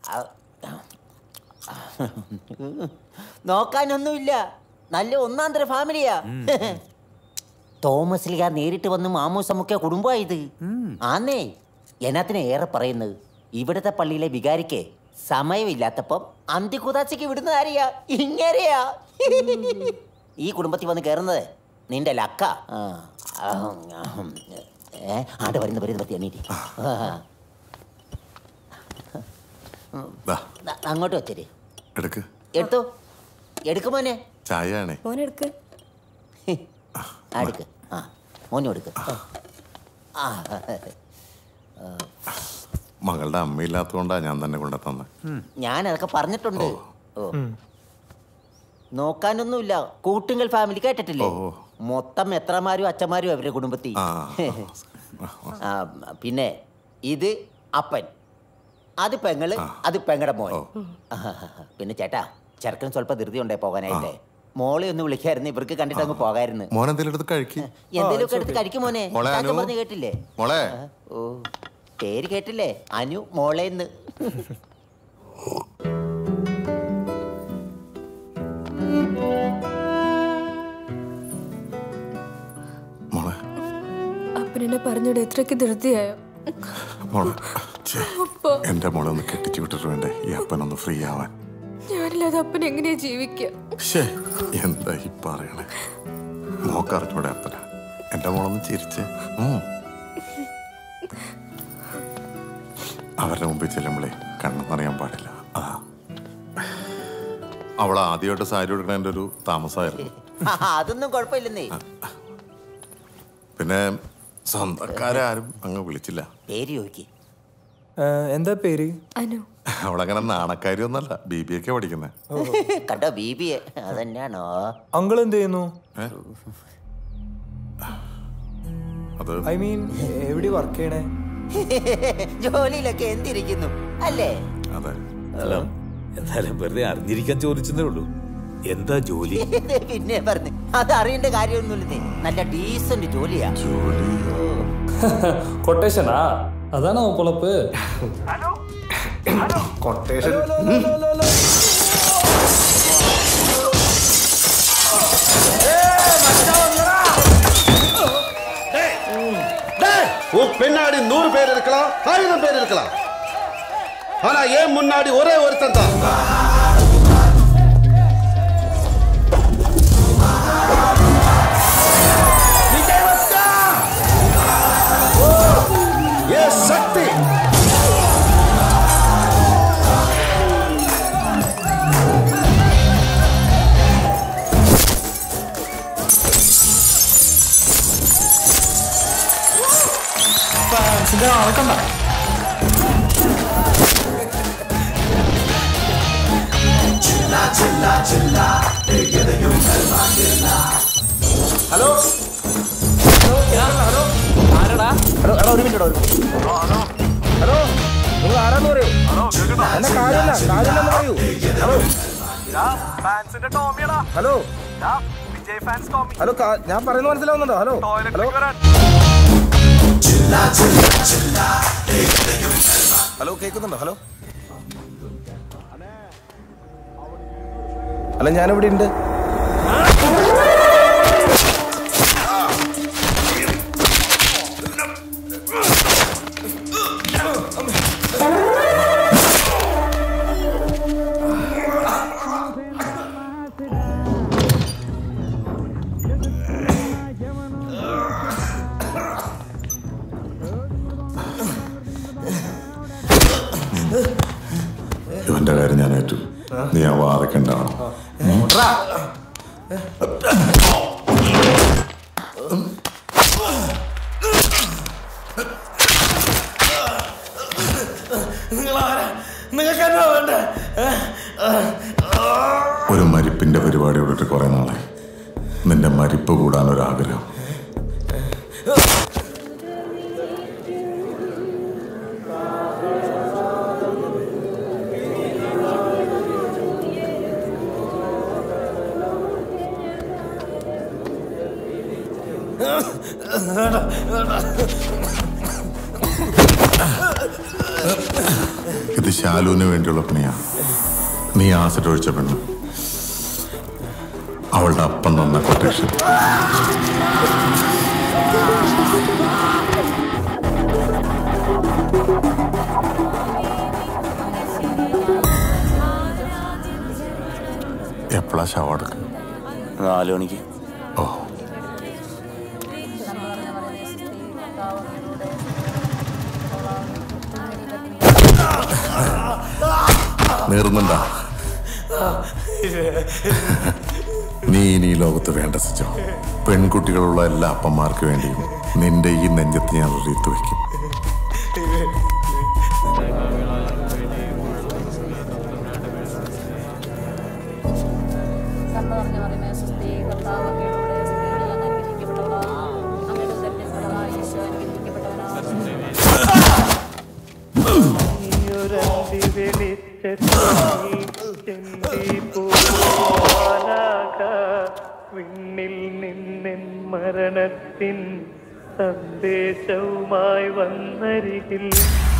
നോക്കാനൊന്നുമില്ല നല്ല ഒന്നാം തര ഫാമിലിയാ തോമസ് ലിഗ നേരിട്ട് വന്ന് മാമൂസമുക്കെ കുടുംബമായത് ആന്നേ എന്നത്തിനെ ഏറെ പറയുന്നത് ഇവിടുത്തെ പള്ളിയിലെ വികാരിക്ക് സമയമില്ലാത്തപ്പം അന്ത്യകുതാച്ചയ്ക്ക് വിടുന്ന ആരെയാ ഇങ്ങനെയാ ഈ കുടുംബത്തിൽ വന്ന് കയറുന്നത് നിന്റെ ലക്ക ആ, ആഹും, ആഹും. ഏ ആണ്ട് വരുന്ന വരുന്ന പറ്റി എണീറ്റ് ദാ, ദാ, അങ്ങോട്ട് വെച്ചേര് എടുക്ക് എടുത്തോ എടുക്കുമോനെ ചായ ആണേ മോനെടുക്ക് ആ, എടുക്ക് ആ മോനും എടുക്ക് ആ മകളുടെ അമ്മയില്ലാത്തതുകൊണ്ടാ ഞാൻ തന്നെ കൊണ്ടു തന്നെ ഞാൻ അതൊക്കെ പറഞ്ഞിട്ടുണ്ട് ഓ നോക്കാനൊന്നുമില്ല കൂട്ടുങ്കൽ ഫാമിലി കേട്ടിട്ടില്ലേ മൊത്തം എത്രമാരും അച്ഛന്മാരും അവരുടെ കുടുംബത്തിൽ ആ, പിന്നെ ഇത് അപ്പൻ അത് പെങ്ങള് അത് പെങ്ങടെ മോൻ പിന്നെ ചേട്ടാ ചെറുക്കൻ സ്വല്പം ധൃതി ഉണ്ടേ പോകാനായിട്ട് മോളെ ഒന്ന് വിളിക്കായിരുന്നു ഇവർക്ക് കണ്ടിട്ട് അങ്ങ് പോകായിരുന്നു മോനെന്തെങ്കിലും എടുത്ത് കഴിക്ക് എന്തെങ്കിലുമൊക്കെ എടുത്ത് കഴിക്കും മോനെ മോളെ, ചാച്ചൻ അനു. പറഞ്ഞ് കേട്ടില്ലേ മോളെ ഓ പേര് കേട്ടില്ലേ അനു മോളേന്ന് മോളെ അപ്പനെന്നെ പറഞ്ഞോട് എത്രയ്ക്ക് ധൃതിയായോ മോളെ ഛേ, അപ്പ എന്റെ മോളെ ഒന്ന് കെട്ടിച്ചു വിട്ടിട്ട് വേണ്ടേ ഈ അപ്പനൊന്ന് ഫ്രീ ആവാൻ ഞാനില്ലാതെ അപ്പൻ എങ്ങനെയാ ജീവിക്കുക ശ്ശേ, എന്താ ഈ പറയണേ മോക്കറിഞ്ഞൂടെ അപ്പന എന്റെ മോളൊന്ന് ചിരിച്ച് ഉം. അവരുടെ മുമ്പിൽ ചെല്ലുമ്പോഴേ കണ്ണെന്നറിയാൻ പാടില്ല ആ അവൾ ആദ്യമായിട്ട് സാരി എടുക്കണതിന്റെ ഒരു താമസമായിരുന്നു ആ, അതൊന്നും കുഴപ്പമില്ലെന്നേ പിന്നെ സ്വന്തക്കാരും അങ്ങ് വിളിച്ചില്ല പേര് ചോദിക്ക് എന്താ പേര് അനു അവളങ്ങനെ നാണക്കാരി ഒന്നല്ല ബി ബി ഒക്കെ പഠിക്കുന്നത് കണ്ടോ ബി ബി എ അതന്നെയാണോ അങ്കിൾ എന്ത് ചെയ്യുന്നു അത് ഐ മീൻ എവിടെ വർക്ക് ചെയ്യണേ ജോലിയിലൊക്കെ എന്തിരിക്കുന്നു അല്ലേ അതെ അല്ല എന്തായാലും വെറുതെ അറിഞ്ഞിരിക്കാൻ ചോദിച്ചതേ ഉള്ളൂ എന്താ ജോലി പിന്നെ പറഞ്ഞു അത് അറിയേണ്ട കാര്യമൊന്നുമില്ലെന്നേ നല്ല ഡീസന്റ് ജോലിയാ കൊട്ടേഷനാ അതാണോ പൊളപ്പ് കൊട്ടേഷൻ உன் பின்னாடி நூறு பேர் இருக்கலாம் ஆயிரம் பேர் இருக்கலாம் ஆனா ஏன் முன்னாடி ஒரே ஒருத்தன் தான் ஏ சக்தி ഫാൻസിന്റെ ആൾക്കണ്ട ഹലോ ഹലോ ആരടാ ഹലോ എടാ ഒരു മിനിറ്റ് ഹലോ നിങ്ങൾ ആരാന്ന് പറയൂ എന്നെ കാര്യമില്ല കാര്യമില്ലെന്ന് പറയൂ ഹലോ ഹലോ ഹലോ കാ- ഞാൻ പറയുന്നത് മനസ്സിലാവുന്നുണ്ടോ ഹലോ ഹലോ ഹലോ കേൾക്കുന്നുണ്ടോ ഹലോ അല്ല ഞാനിവിടെ ഉണ്ട് ഇവന്റെ കാര്യം ഞാൻ ഏറ്റു നീ ആ വാറക്കണ്ടാണോ നിങ്ങൾക്ക് എന്നാ വേണ്ടേ ഒരു മരിപ്പിന്റെ പരിപാടി വിട്ടിട്ട് കുറെ നാളെ നിന്റെ മരിപ്പ് കൂടാൻ ഒരു ആഗ്രഹം ഇത് ഇത് ശാലുവിന് വേണ്ടിയുള്ള പണിയാ നീ ആസിഡ് ഒഴിച്ച പെണ്ണ് അവളുടെ അപ്പം തന്ന കൊട്ടേഷൻ എപ്പോഴാ ശവം എടുക്കുക നാലു മണിക്ക് ഓ നേർന്നുണ്ടാ നീ ഇനി ഈ ലോകത്ത് വേണ്ട സജോ പെൺകുട്ടികളുള്ള എല്ലാ അപ്പന്മാർക്ക് വേണ്ടിയും നിന്റെ ഈ നെഞ്ചത്ത് ഞാൻ റീത്ത് വയ്ക്കും വിണ്ണിൽ നിന്നെൻ മരണത്തിൻ സന്ദേശവുമായി വന്നരികിൽ